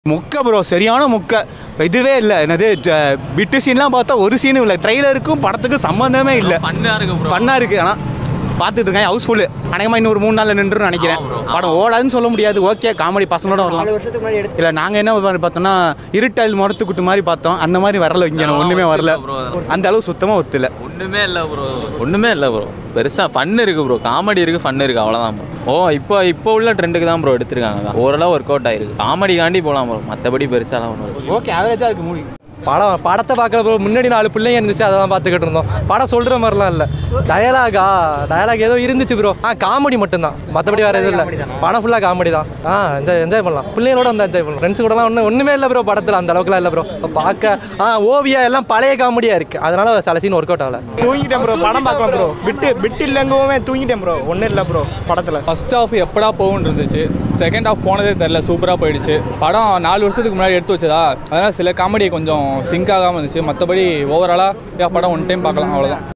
முக்க ப்ரோ சரியான முக்க இதுவே இல்லை என்னது ஜ- பிட்டு சீன்லாம் பார்த்தா ஒரு சீனும் இல்லை ட்ரெய்லருக்கும் படத்துக்கும் சம்மந்தமே இல்லை ஃபன்னாக இருக்கு ப்ரோ ஃபன்னாக இருக்குது ஆனால் பார்த்துட்டு இருக்கேன் ஹவுஸ்ஃபுல்லு அநேகமாக இன்னும் ஒரு மூணு நாளில் நின்றுன்னு நினைக்கிறேன் ஆமா bro. படம் ஓடாதுன்னு சொல்ல முடியாது ஓகே காமெடி பசங்களோட வரலாம் நாலு வருஷத்துக்கு முன்னாடி எடுத்து இல்லை நாங்கள் என்ன மாதிரி பார்த்தோம்னா இருட்டல் முரத்து குட்டு மாதிரி பார்த்தோம் அந்த மாதிரி வரல இங்கே ஒன்றுமே வரல bro. அந்த அளவு சுத்தமாக ஒத்துல ஒன்றுமே இல்லை ப்ரோ ஒன்றுமே இல்லை ப்ரோ பெருசாக ஃபன் இருக்குது ப்ரோ காமெடி இருக்குது ஃபன் இருக்குது அவ்வளோதான் ப்ரோ ஓ இப்போ இப்போ உள்ள ட்ரெண்டுக்கு தான் ப்ரோ எடுத்திருக்காங்க ஓரளவு ஒர்க் அவுட் ஆயிருக்கு காமெடிக்காண்டி போகலாம் ப்ரோ மற்றபடி பெருசாலாம் ஒன்றும் இல்லை ஓகே ஆவரேஜாக இருக்கு மூவி படம் படத்தை பார்க்குற ப்ரோ முன்னாடி நாலு பிள்ளைங்க இருந்துச்சு அதை தான் பார்த்துக்கிட்டு இருந்தோம் படம் சொல்கிற மாதிரிலாம் இல்லை டயலாகா டயலாக் ஏதோ இருந்துச்சு ப்ரோ ஆ காமெடி மட்டும்தான் மற்றபடி வேறு எதுவும் இல்லை படம் ஃபுல்லாக காமெடி தான் ஆ என்ஜாய் என்ஜாய் பண்ணலாம் பிள்ளைங்களோட வந்து என்ஜாய் பண்ணலாம் ஃப்ரெண்ட்ஸ் கூடலாம் ஒன்றும் ஒன்றுமே இல்லை ப்ரோ படத்தில் அந்த அளவுக்குலாம் இல்லை ப்ரோ பார்க்க ஆ ஓவியா எல்லாம் பழைய காமெடியாக இருக்குது அதனால சில சீன் ஒர்க் அவுட் ஆகலை தூங்கிட்டேன் ப்ரோ படம் பார்க்கலாம் ப்ரோ விட்டு விட்டு இல்லைங்கவுமே தூங்கிட்டேன் ப்ரோ ஒன்றும் இல்லை ப்ரோ படத்தில் ஃபர்ஸ்ட் ஹாஃப் எப்படா போகும்னு இருந்துச்சு செகண்ட் ஹாஃப் போனதே தெரில சூப்பராக போயிடுச்சு படம் நாலு வருஷத்துக்கு முன்னாடி எடுத்து வச்சதா அதனால் சில காமெடி கொஞ்சம் சிங்க் ஆகாமல் இருந்துச்சு மற்றபடி ஓவராலாக படம் ஒன் டைம் பார்க்கலாம் அவ்வளோதான்